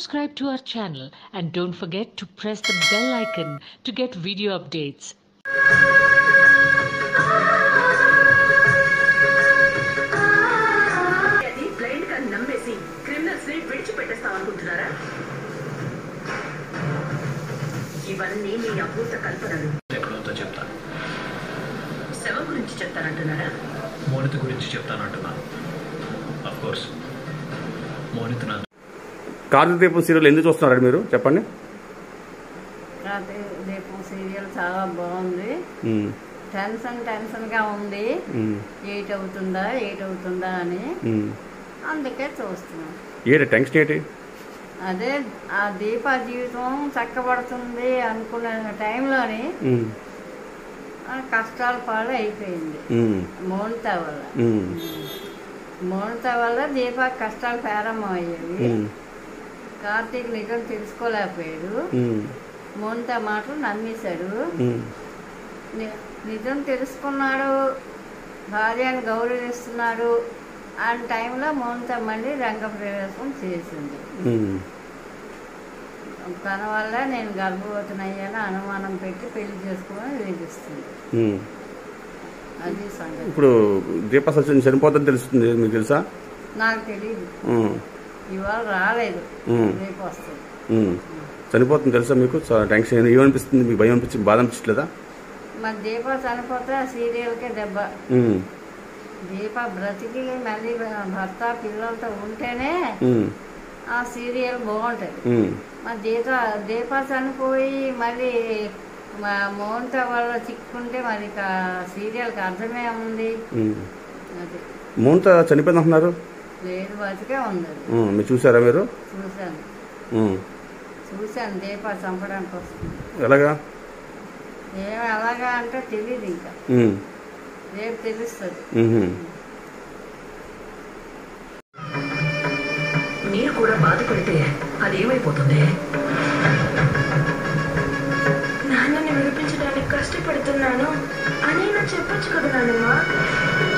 subscribe to our channel and don't forget to press the bell icon to get video updates. అది blind గా నమ్మేసి criminals ని విడిచిపెట్టేస్తాం అనుకుంటున్నారా ఇవన్నీ మీ అభూత కల్పనలు ఎక్కడంతో చెప్తాను శవం గురించి చెప్తానంటున్నారా మోనిత గురించి చెప్తానంటున్నాను అఫ్ కోర్స్ మోనిత నా కార్తీక దీపం సీరియల్ ఎందుకు చూస్తున్నారండి మీరు చెప్పండి రాత్రి దీపం సీరియల్ చాలా బాగుంది ఉమ్, టెన్షన్ టెన్షన్గా ఉంది ఉమ్, ఎయిట్ అవుతుందా ఎయిట్ అవుతుందా అని ఉమ్. అందుకే చూస్తున్నాం ఏంటి టెన్షన్ ఏంటి అదే ఆ దీప జీవితం చక్కబడుతుంది అనుకునే టైంలోని ఉమ్, ఆ కష్టాల పాలు అయిపోయింది ఉమ్, మౌనిత వల్ల ఉమ్, మౌనిత వల్ల దీప కష్టాలు ప్రారంభమయ్యేవి ఉమ్, కార్తీక్ నిజం తెలుసుకోలేకపోయాడు ఉమ్, మౌనిత మాటలు నమ్మేశాడు ఉమ్, ని- నిజం తెలుసుకున్నాడు భార్యను గౌరవిస్తున్నాడు ఆ టైంలో మౌనిత మళ్ళీ రంగప్రవేశం చేసింది ఉమ్. తన వల్ల నేను గర్భవతినయ్యాను అనుమానం పెట్టి పెళ్లి చేసుకుని వేధిస్తుంది ఉమ్. అది సంగతి ఇప్పుడు దీప సత్యం చనిపోతుందని తెలుస్తుంది మీకు తెలుసా నాకు తెలియదు ఉమ్, ఇవాళ రాలేదు ఉమ్, రేపు వస్తుంది ఉమ్. చనిపోతుంది తెలుసా మీకు చాలా టెన్షన్ ఏమనిపిస్తుంది మీకు భయం అనిపించింది బాధ అనిపించట్లేదా మరి దీప చనిపోతే ఆ సీరియల్కే దెబ్బ ఉమ్, దీప బ్రతికి మళ్ళీ భర్త పిల్లలతో ఉంటేనే ఉమ్, ఆ సీరియల్ బాగుంటుంది ఉమ్, మా దీప దీప చనిపోయి మళ్ళీ మా మౌంట వల్ల చిక్కుంటే మరి ఇక సీరియల్కి అర్థమే ఉంది ఉమ్. అది మౌనిత చనిపోయింది అంటున్నారు లేదు బతికే ఉంది అది ఉమ్, మీరు చూసారా మీరు చూశాను ఉమ్. చూశాను దీప చంపడానికి వస్తుంది ఎలాగా ఏమి ఎలాగా అంటే తెలియదు ఇంకా ఉమ్, రేపు తెలుస్తుంది ఉహుం. మీరు కూడా బాధపడితే అదేమైపోతుంది నాన్నని విడిపించడానికి కష్టపడుతున్నాను అని నా చెప్పొచ్చు కదా నాన్నమ్మ